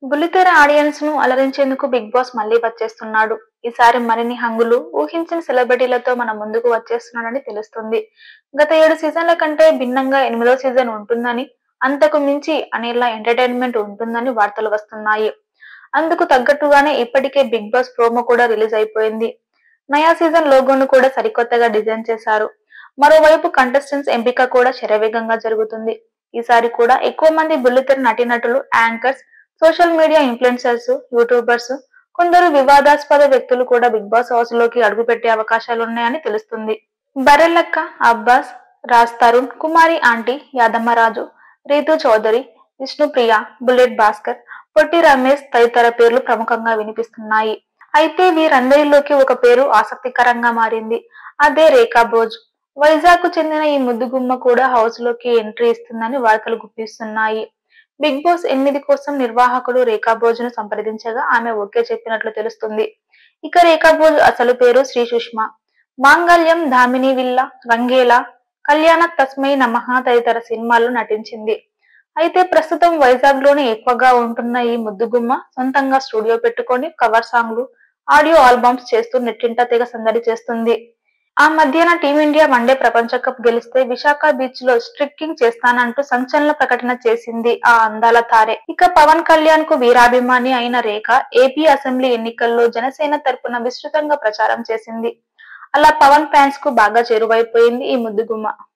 బుల్లితెర ఆడియన్స్ ను అలరించేందుకు big boss మళ్ళీ వచ్చేస్తున్నాడు ఈసారి మరిన్ని హంగులు ఊహించిన సెలబ్రిటీలతో మన ముందుకు వచ్చేస్తున్నాడని తెలుస్తుంది గత ఏడు సీజన్ల కంటే భిన్నంగా ఎనిమిదో సీజన్ ఉంటుందని అంతకు మించి అనేలా ఎంటర్టైన్మెంట్ ఉంటుందని వార్తలు వస్తున్నాయి అందుకు తగ్గట్టుగానే ఇప్పటికే బిగ్ బాస్ ప్రోమో కూడా రిలీజ్ అయిపోయింది నయా సీజన్ లోగోను కూడా సరికొత్తగా డిజైన్ చేశారు మరోవైపు కంటెస్టెంట్స్ ఎంపిక కూడా శరవేగంగా జరుగుతుంది ఈసారి కూడా ఎక్కువ మంది బుల్లితెర నటీనటులు anchors social media influencers YouTubers కొందరు వివాదాస్పద వ్యక్తులు కూడా బిగ్ బాస్ హౌస్ లోకి అడుగుపెట్టే అవకాశాలున్నాయని తెలుస్తుంది బరెల్లక్క అబ్బాస్ రాజ్ తరుణ్ కుమారి ఆంటీ యాదమ్మరాజు రీతు చౌదరి విష్ణుప్రియ బుల్లెట్ భాస్కర్ పొట్టి రమేష్ తదితర పేర్లు ప్రముఖంగా వినిపిస్తున్నాయి అయితే వీరందరిలోకి ఒక పేరు ఆసక్తికరంగా మారింది అదే రేఖా భోజ్ వైజాగ్ కు చెందిన ఈ ముద్దుగుమ్మ కూడా హౌస్ లోకి ఎంట్రీ ఇస్తుందని వార్తలు గుప్పిస్తున్నాయి బిగ్ బాస్ ఎనిమిది కోసం నిర్వాహకుడు రేఖా భోజ్ను సంప్రదించగా ఆమె ఓకే చెప్పినట్లు తెలుస్తుంది ఇక రేఖా భోజ్ అసలు పేరు శ్రీ సుష్మా మాంగళ్యం ధామిని విల్ల రంగేలా కళ్యాణ తస్మై నమః తదితర సినిమాల్లో నటించింది అయితే ప్రస్తుతం వైజాగ్ లోనే ఎక్కువగా ఉంటున్న ఈ ముద్దుగుమ్మ సొంతంగా స్టూడియో పెట్టుకొని కవర్ సాంగ్లు ఆడియో ఆల్బమ్స్ చేస్తూ నెట్టింట తెగ సందడి చేస్తుంది ఆ మధ్యన టీమిండియా వన్డే ప్రపంచ కప్ గెలిస్తే విశాఖ బీచ్ లో స్ట్రిక్కింగ్ చేస్తానంటూ సంచలన ప్రకటన చేసింది ఆ అందాల తారే ఇక పవన్ కళ్యాణ్ కు వీరాభిమాని అయిన రేఖ ఏపీ అసెంబ్లీ ఎన్నికల్లో జనసేన తరపున విస్తృతంగా ప్రచారం చేసింది అలా పవన్ ఫ్యాన్స్ కు బాగా చేరువైపోయింది ఈ ముద్దుగుమ్మ